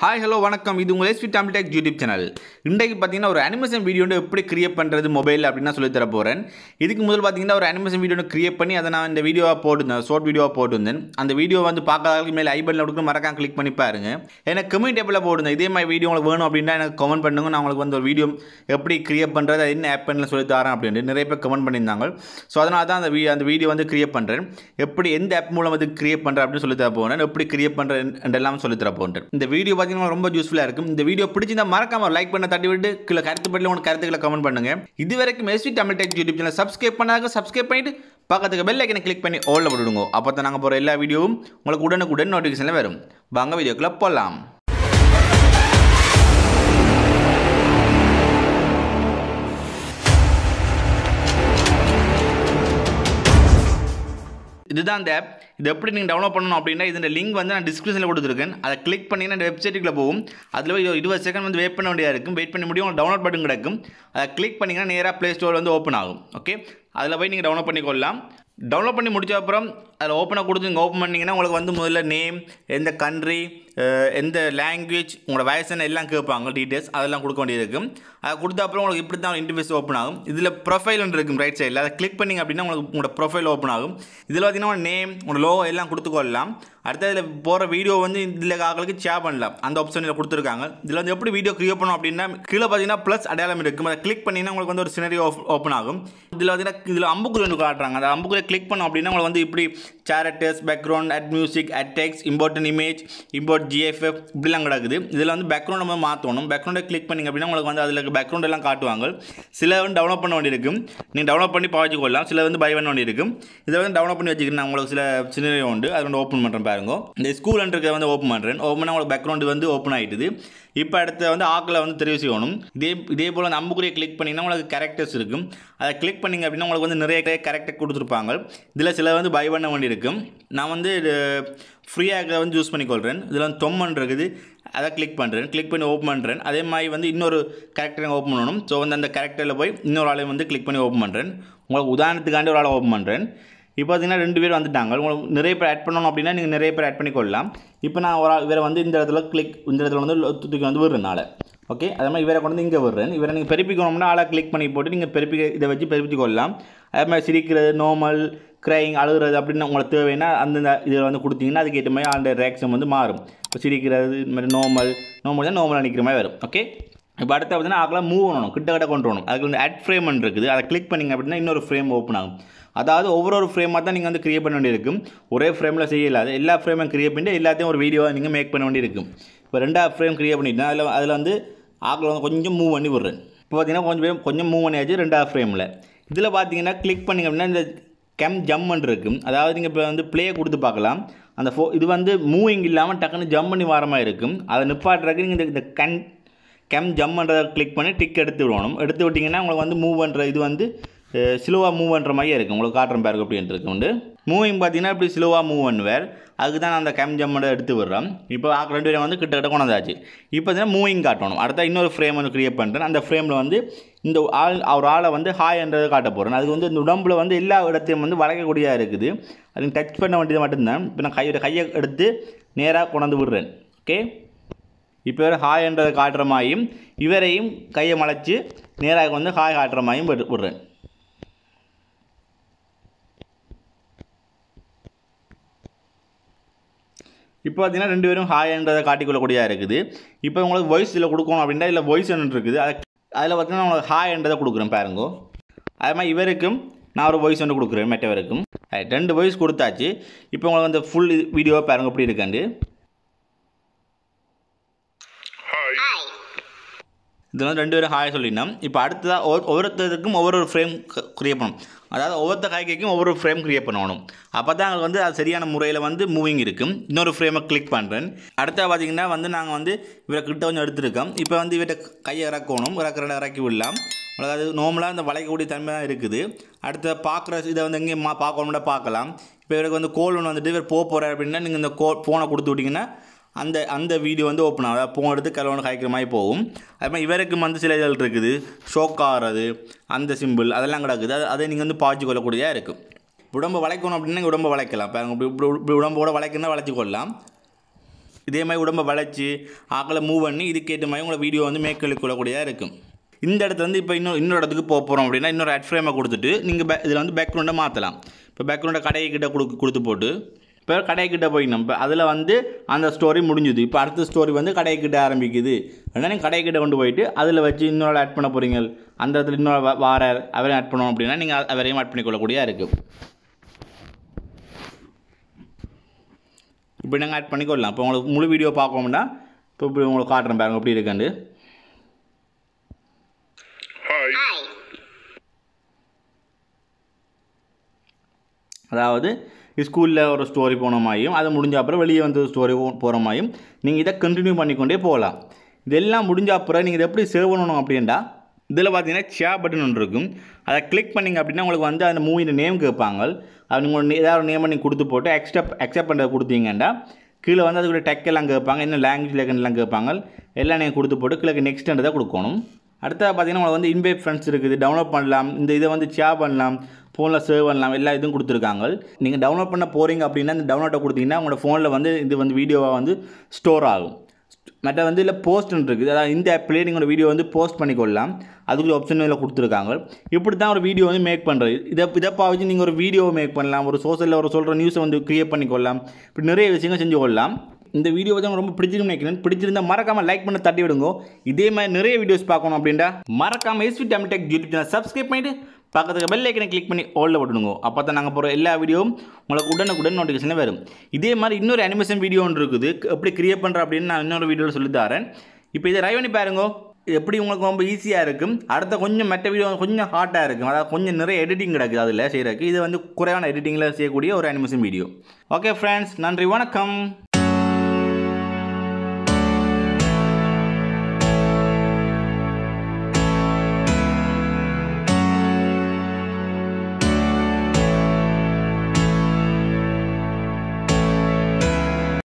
Hi hello வணக்கம் இது உங்கள் SV Tamil tech YouTube channel இன்றைக்கு பார்த்தீங்கன்னா ஒரு அனிமேஷன் வீடியோ வந்து எப்படி கிரியேட் பண்ணுறது மொபைல் அப்படின்னு நான் சொல்லித் தர போகிறேன் இதுக்கு முதல் பார்த்தீங்கன்னா ஒரு அனிமேஷன் வீடியோ கிரியேட் பண்ணி அதை நான் இந்த வீடியோவாக போட்டிருந்தேன் ஷார்ட் வீடியோவாக போட்டிருந்தேன் அந்த வீடியோ வந்து பார்க்காதவங்களுக்கு மேலே ஐபனில் கொடுக்க மறக்காம கிளிக் பண்ணி பாருங்க எனக்கு கமெண்ட் டேப்பில் போட்டிருந்தேன் இதே மாதிரி வீடியோ உங்களுக்கு வேணும் அப்படின்னா எனக்கு கமெண்ட் பண்ணுங்க நான் உங்களுக்கு வந்து ஒரு வீடியோ எப்படி கிரியேட் பண்ணுறது அது என்ன ஆப்னு சொல்லி தரேன் அப்படின்ட்டு நிறைய பேர் கமெண்ட் பண்ணியிருந்தாங்க ஸோ அதனால தான் அந்த வீ அந்த வீடியோ வந்து கிரியேட் பண்ணுறேன் எப்படி எந்த ஆப் மூலம் வந்து கிரியேட் பண்ணுறேன் அப்படின்னு சொல்லி தர போகிறேன் எப்படி கிரியேட் பண்ணுறேன் எல்லாம் சொல்லி தர போகிறேன் இந்த வீடியோ பார்த்தீங்கன்னா ரொம்ப யூஸ்ஃபுல்லாக இருக்கும் இந்த வீடியோ பிடிச்சிருந்தா மறக்காம லைக் பண்ண தட்டி விட்டு கீழே கருத்து பட்டியில் உங்களுக்கு கருத்துக்களை கமெண்ட் பண்ணுங்க இது வரைக்கும் SV Tamil tech YouTube channel subscribe பண்ணாங்க சப்ஸ்கிரைப் பண்ணிட்டு பக்கத்துக்கு பெல் ஐக்கனை கிளிக் பண்ணி ஓல்ல போட்டுடுங்க அப்போ தான் நாங்கள் போகிற எல்லா வீடியோவும் உங்களுக்கு உடனுக்குடன் நோட்டிஃபிகேஷனில் வரும் வாங்க வீடியோக்குள்ளே போகலாம் இதுதான் அந்த ஆப் இது எப்படி நீங்கள் டவுன்லோட் பண்ணணும் அப்படின்னா இதோட லிங்க் வந்து நான் டிஸ்கிரிப்ஷனில் கொடுத்துருக்கேன் அதை கிளிக் பண்ணிங்கன்னா இந்த வெப்சைட்டுக்குள்ளே போகும் அதில் போய் இருபது செகண்ட் வந்து வெயிட் பண்ண வேண்டியதாக இருக்கும் வெயிட் பண்ணி முடியும் உங்களுக்கு டவுன்லோட் பட்டன் கிடக்கும் அதை கிளிக் பண்ணிங்கன்னா நேராக ப்ளே ஸ்டோர் வந்து ஓப்பன் ஆகும் ஓகே அதில் போய் நீங்கள் டவுன்லோட் பண்ணிக்கொள்ளலாம் டவுன்லோட் பண்ணி முடிச்ச அப்புறம் அதில் ஓப்பனாக கொடுத்து நீங்கள் ஓப்பன் பண்ணிங்கன்னா உங்களுக்கு வந்து முதல்ல நேம் எந்த கண்ட்ரி எந்த லாங்குவேஜ் உங்களோட வயசுன்னு எல்லாம் கேட்பாங்க டீட்டெயில்ஸ் அதெல்லாம் கொடுக்க வேண்டியது இருக்கும் அதை கொடுத்த அப்புறம் உங்களுக்கு இப்படி தான் இன்டர்ஃபேஸ் ஓப்பன் ஆகும் இதில் ப்ரொஃபைல் இருக்கும் ரைட் சைடில் அதை கிளிக் பண்ணிங்க அப்படின்னா உங்களுக்கு உங்களோட ப்ரொஃபைல் ஓப்பன் ஆகும் இதில் பார்த்தீங்கன்னா நேம் உங்களோட லோகோ எல்லாம் கொடுத்துக்கொள்ளலாம் அடுத்து இதில் போகிற வீடியோ வந்து இதில் ஆக்களுக்கு ஷேர் பண்ணலாம் அந்த ஆப்ஷன் இதில் கொடுத்துருக்காங்க இதில் வந்து எப்படி வீடியோ கிரியேட் பண்ணணும் அப்படின்னா கீழே பார்த்தீங்கன்னா ப்ளஸ் அடையாளம் இருக்கும் அதை கிளிக் பண்ணிங்கன்னா உங்களுக்கு வந்து ஒரு சினரி ஓப்பன் ஆகும் இதில் பார்த்தீங்கன்னா இதில் அம்புக்குறி ஒன்று காட்டுறாங்க அந்த அம்புக்குறியை கிளிக் பண்ணோம் அப்படின்னா உங்களுக்கு வந்து இப்படி characters background add music add text important image import GIF இப்படிலாம் கிடக்குது இதில் வந்து பேக்ரவுண்ட் நம்ம மாற்றணும் பேக்ரவுண்டை கிளிக் பண்ணிங்க அப்படின்னா உங்களுக்கு வந்து அதில் பேக்ரவுண்ட் எல்லாம் காட்டுவாங்க சில வந்து டவுன்லோட் பண்ண வேண்டியிருக்கும் நீங்கள் டவுன்லோட் பண்ணி பாய்ச்சி கொள்ளலாம் சில வந்து பை பண்ண வேண்டியிருக்கும் இதை வந்து டவுன்லோட் பண்ணி வச்சுக்கிறேன் உங்களுக்கு சில சின்ன உண்டு அதை வந்து ஓப்பன் பண்ணுறேன் பாருங்க இந்த ஸ்கூல் இருக்க வந்து ஓப்பன் பண்ணுறேன் ஓப்பன் பண்ணால் உங்களுக்கு பேக்ரவுண்டு வந்து ஓப்பன் ஆகிட்டுது இப்போ அடுத்து வந்து ஆக்கில் வந்து தெரிவு செய்யணும் இதே இதே போல் அந்த அம்புக்குறியை கிளிக் பண்ணிங்கன்னா உங்களுக்கு கேரக்டர்ஸ் இருக்கும் அதை கிளிக் பண்ணிங்க அப்படின்னா உங்களுக்கு வந்து நிறைய கேரக்டர் கொடுத்துருப்பாங்க இதில் சில வந்து பை பண்ண வேண்டியிருக்கும் நான் வந்து ஃப்ரீயாக வந்து யூஸ் பண்ணிக்கொள்கிறேன் இதில் வந்து தொம்மன் இருக்குது அதை கிளிக் பண்ணுறேன் கிளிக் பண்ணி ஓப்பன் பண்ணுறேன் அதே மாதிரி வந்து இன்னொரு கேரக்டரை ஓப்பன் பண்ணணும் ஸோ வந்து அந்த கேரக்டரில் போய் இன்னொரு ஆளையும் வந்து கிளிக் பண்ணி ஓப்பன் பண்ணுறேன் உங்களுக்கு உதாரணத்துக்காண்டி ஒரு ஆளை ஓப்பன் பண்ணுறேன் இப்போ பார்த்தீங்கன்னா ரெண்டு பேர் வந்துட்டாங்க உங்களுக்கு நிறைய பேர் ஆட் பண்ணணும் அப்படின்னா நீங்கள் நிறைய பேர் ஆட் பண்ணிக்கொள்ளலாம் இப்போ நான் ஒரு ஆள் இவரை வந்து இந்த இடத்துல கிளிக் இந்த இடத்துல வந்து தூக்கி வந்து விடுறேன் நாளை ஓகே அதே மாதிரி இவரை கொண்டு வந்து இங்கே விடுறேன் இவரை நீங்கள் பெருப்பிக்கணும்னா ஆளை கிளிக் பண்ணி போட்டு நீங்கள் பெருப்பிக்க இதை வச்சு பெருப்பித்து கொள்ளலாம் அதே மாதிரி சிரிக்கிறது நார்மல் க்ரைங் அழுகிறது அப்படின்னு உங்களுக்கு தேவைன்னா அந்தந்த இதில் வந்து கொடுத்தீங்கன்னா அதுக்கேற்ற மாதிரி அந்த ரியாக்ஷன் வந்து மாறும் இப்போ சிரிக்கிறது இது மாதிரி நார்மல் நார்மல் தான் நார்மலாக நிற்கிற மாதிரி வரும் ஓகே இப்போ அடுத்து பார்த்தீங்கன்னா ஆக்கெல்லாம் மூவ் பண்ணணும் கிட்ட கிட்ட கொண்டு வரணும் அதுக்கு வந்து அட் ஃப்ரேம் இருக்குது அதை கிளிக் பண்ணிங்க அப்படின்னா இன்னொரு ஃப்ரேம் ஓப்பன் ஆகும் அதாவது ஒவ்வொரு ஒரு ஃப்ரேமாக தான் நீங்கள் வந்து கிரியேட் பண்ண வேண்டியிருக்கும் ஒரே ஃப்ரேமில் செய்யலாது எல்லா ஃப்ரேமும் கிரியேட் பண்ணிட்டு எல்லாத்தையும் ஒரு வீடியோவை நீங்கள் மேக் பண்ண வேண்டியிருக்கும் இப்போ ரெண்டாவது ஃப்ரேம் கிரியேட் பண்ணிட்டேன் அதில் அதில் வந்து ஆக்கில் வந்து கொஞ்சம் மூவ் பண்ணி விட்றேன் இப்போ பார்த்தீங்கன்னா கொஞ்சம் கொஞ்சம் மூவ் பண்ணியாச்சு ரெண்டாவது ஃப்ரேமில் இதில் பார்த்தீங்கன்னா கிளிக் பண்ணிங்க அப்படின்னா இந்த கெம் ஜம்மன் இருக்கும் அதாவது நீங்கள் இப்போ வந்து ப்ளே கொடுத்து பார்க்கலாம் அந்த ஃபோ இது வந்து மூவிங் இல்லாமல் டக்குன்னு ஜம் பண்ணி வர மாதிரி இருக்கும் அதை நிப்பாட்டுறதுக்கு நீங்கள் இந்த கண் கெம் ஜம்ன்றதை கிளிக் பண்ணி டிக் எடுத்து விடணும் எடுத்து விட்டிங்கன்னா உங்களுக்கு வந்து மூவ் பண்ணுற இது வந்து ஸ்லோவாக மூவ் பண்ணுற மாதிரியே இருக்கும் உங்களுக்கு காட்டுறேன் பேருக்கு அப்படின்ட்டு இருக்கு உண்டு மூவிங் பார்த்தீங்கன்னா இப்படி ஸ்லோவாக மூவ் பண்ணுவார் அதுக்கு தான் நான் அந்த கேம் ஜம்மோட எடுத்து விடுறேன் இப்போ ரெண்டு பேரும் வந்து கிட்ட கிட்ட கொண்டாச்சு இப்போ பார்த்தீங்கன்னா மூவிங் காட்டணும் அடுத்த இன்னொரு ஃப்ரேம் வந்து க்ரியேட் பண்ணுறேன் அந்த ஃப்ரேமில் வந்து இந்த ஆள் அவர் ஆளை வந்து ஹாய்ன்றதை காட்ட போகிறேன் அதுக்கு வந்து இந்த உடம்புல வந்து எல்லா இடத்தையும் வந்து வளைக்கக்கூடியதாக இருக்குது அது டச் பண்ண வேண்டியது மட்டும்தான் இப்போ நான் கையோட கையை எடுத்து நேராக கொண்டாந்து விடுறேன் ஓகே இப்போ இவர் ஹாய்ன்றதை காட்டுற மாதிரியும் இவரையும் கையை மலைச்சு நேராக வந்து ஹாய் காட்டுற மாதிரியும் விடுறேன் இப்போ பார்த்தீங்கன்னா ரெண்டு பேரும் ஹாய்ன்றதை காட்டிக்கொள்ளக்கூடியதாக இருக்குது இப்போ உங்களுக்கு வாய்ஸ் இதில் கொடுக்கணும் அப்படின்னா இதில் வாய்ஸ் ஒன்று இருக்குது அதை அதில் பார்த்தீங்கன்னா உங்களுக்கு ஹாய்ன்றதை கொடுக்குறேன் பாருங்கோ அதே மாதிரி இவருக்கும் நான் ஒரு வாய்ஸ் ஒன்று கொடுக்குறேன் மெட்டவருக்கும் ரெண்டு வாய்ஸ் கொடுத்தாச்சு இப்போ உங்களுக்கு அந்த ஃபுல் வீடியோவை பாருங்க எப்படி இருக்காண்டு இதில் வந்து ரெண்டு பேரும் ஹாய் சொல்லிடணும் இப்போ அடுத்ததாக ஒவ்வொருத்தருக்கும் ஒவ்வொரு ஃப்ரேம் க்ரியேட் பண்ணணும் அதாவது ஒவ்வொருத்த காய்க்கும் ஒவ்வொரு ஃப்ரேம் க்ரியேட் பண்ணணும் அப்போ தான் வந்து அது சரியான முறையில் வந்து மூவிங் இருக்கும் இன்னொரு ஃப்ரேமை கிளிக் பண்ணுறேன் அடுத்த பார்த்தீங்கன்னா வந்து நாங்கள் வந்து இவரை கிட்ட கொஞ்சம் எடுத்துருக்கோம் இப்போ வந்து இவர்கிட்ட கையை இறக்கணும் இறக்குற இறக்கி விடலாம் அதாவது நார்மலாக இந்த வளைக்கக்கூடிய தன்மை தான் இருக்குது அடுத்த பார்க்குற இதை வந்து எங்கேயும் மா பார்க்கணும்னா பார்க்கலாம் இப்போ இவருக்கு வந்து கோல் ஒன்று வந்துட்டு இவர் போக போகிறார் அப்படின்னா நீங்கள் இந்த கோ ஃபோனை கொடுத்து விட்டிங்கன்னா அந்த அந்த வீடியோ வந்து ஓப்பன் ஆகும் அதாவது போன எடுத்து கலவனை காய்க்கிற மாதிரி போகும் அது மாதிரி இவருக்கும் வந்து சில இதழ் இருக்குது ஷோக் ஆகிறது அந்த சிம்பிள் அதெல்லாம் கிடக்குது அது அதை நீங்கள் வந்து பாய்ச்சி கொள்ளக்கூடியதாக இருக்கும் உடம்பை வளைக்கணும் அப்படின்னா உடம்பை வளைக்கலாம் இப்போ இப்படி இப்படி இப்படி உடம்போட வளைக்கணும்னா வளைச்சி கொள்ளலாம் இதே மாதிரி உடம்பை வளைச்சி ஆக்களை மூவ் பண்ணி இதுக்கேற்ற மாதிரி உங்களை வீடியோ வந்து மேக் கொள்ளக்கூடியதாக இருக்கும் இந்த இடத்துல வந்து இப்போ இன்னும் இன்னொரு இடத்துக்கு போக போகிறோம் அப்படின்னா இன்னொரு ஹெட் ஃப்ரேமை கொடுத்துட்டு நீங்கள் பே இதில் வந்து பேக்ரவுண்டை மாற்றலாம் இப்போ பேக்ரவுண்டை கடைக்கிட்ட கொடுக்கு கொடுத்து போட்டு இப்போ கடைக்கிட்ட போயிடணும் இப்போ அதில் வந்து அந்த ஸ்டோரி முடிஞ்சுது இப்போ அடுத்த ஸ்டோரி வந்து கடைக்கிட்ட ஆரம்பிக்குது அதனால் நீங்கள் கடைக்கிட்ட கொண்டு போயிட்டு அதில் வச்சு இன்னொரு ஆட் பண்ண போகிறீங்க அந்த இடத்துல இன்னொரு வா- வாரார் அவரையும் ஆட் பண்ணோம் அப்படின்னா நீங்கள் அவரையும் ஆட் பண்ணிக்கொள்ளக்கூடியதாக இருக்குது இப்போ நாங்கள் ஆட் பண்ணிக்கொள்ளலாம் இப்போ உங்களுக்கு முழு வீடியோ பார்க்கணும்னா இப்போ இப்படி உங்களுக்கு காட்டுறேன் பாருங்க எப்படி இருக்காண்டு Hi. அதாவது ஸ்கூலில் ஒரு ஸ்டோரி போன மாதிரியும் அது முடிஞ்ச அப்புறம் வெளியே வந்து ஸ்டோரி போகிற மாதிரியும் நீங்கள் இதை கண்டினியூ பண்ணிக்கொண்டே போகலாம் இதெல்லாம் முடிஞ்ச அப்புறம் நீங்கள் இதை எப்படி சேவ் பண்ணணும் அப்படின்டா இதில் பார்த்தீங்கன்னா ஷேர் பட்டன் ஒன்று இருக்கும் அதை கிளிக் பண்ணிங்க அப்படின்னா உங்களுக்கு வந்து அந்த மூவியின் நேம் கேட்பாங்க அது நீங்கள் ஏதாவது ஒரு நேமை நீங்கள் கொடுத்து போட்டு அக்செப்ட் அக்செப்ட் பண்ணுறது கொடுத்தீங்கன்னா கீழே வந்து அதுக்குள்ள டெக் எல்லாம் கேட்பாங்க என்ன லாங்குவேஜ் எல்லாம் கேட்பாங்க எல்லாம் நீங்கள் கொடுத்து போட்டு கீழே நெக்ஸ்ட்ன்றதை கொடுக்கணும் அடுத்தது பார்த்தீங்கன்னா உங்களுக்கு வந்து இன்வைட் ஃப்ரெண்ட்ஸ் இருக்குது டவுன்லோட் பண்ணலாம் இந்த இதை வந்து ஷேர் பண்ணலாம் ஃபோனில் சேவ் பண்ணலாம் எல்லா இதுவும் கொடுத்துருக்காங்க நீங்கள் டவுன்லோட் பண்ண போகிறீங்க அப்படின்னா இந்த டவுன்லோட்டை கொடுத்தீங்கன்னா உங்களோட ஃபோனில் வந்து இது வந்து வீடியோவாக வந்து ஸ்டோர் ஆகும் மற்ற வந்து இல்லை போஸ்ட்னு இருக்குது அதாவது இந்த ஆப்லேயே நீங்களோட வீடியோ வந்து போஸ்ட் பண்ணிக்கொள்ளலாம் அதுக்குள்ள ஆப்ஷன் இதில் கொடுத்துருக்காங்க இப்படி தான் ஒரு வீடியோ வந்து மேக் பண்ணுறது இதை இதை பாவச்சு நீங்கள் ஒரு வீடியோ மேக் பண்ணலாம் ஒரு சோஷியலில் ஒரு சொல்கிற நியூஸை வந்து க்ரியேட் பண்ணிக்கொள்ளலாம் இப்படி நிறைய விஷயங்கள் செஞ்சு கொள்ளலாம் இந்த வீடியோ வந்து உங்களுக்கு ரொம்ப பிடிச்சிருக்கும் நினைக்கிறேன் பிடிச்சிருந்தா மறக்காம லைக் பண்ண தட்டி விடுங்க இதே மாதிரி நிறைய வீடியோஸ் பார்க்கணும் அப்படின்டா மறக்காம SV tech YouTube channel subscribe பண்ணிட்டு பக்கத்துக்கு பெல் ஐக்கனை கிளிக் பண்ணி ஓல்ல போட்டுடுங்க அப்போ தான் நாங்கள் போகிற எல்லா வீடியோவும் உங்களுக்கு உடனுக்குடன் நோட்டிஃபிகேஷன் வரும் இதே மாதிரி இன்னொரு அனிமேஷன் வீடியோ ஒன்று இருக்குது எப்படி கிரியேட் பண்ணுற அப்படின்னு நான் இன்னொரு வீடியோவில் சொல்லி தரேன் இப்போ இதை ட்ரை பண்ணி பாருங்க இது எப்படி உங்களுக்கு ரொம்ப ஈஸியாக இருக்கும் அடுத்த கொஞ்சம் மற்ற வீடியோ கொஞ்சம் ஹார்ட்டாக இருக்கும் அதாவது கொஞ்சம் நிறைய எடிட்டிங் கிடக்குது அதில் செய்கிறதுக்கு இது வந்து குறைவான எடிட்டிங்கில் செய்யக்கூடிய ஒரு அனிமேஷன் வீடியோ ஓகே ஃப்ரெண்ட்ஸ் நன்றி வணக்கம்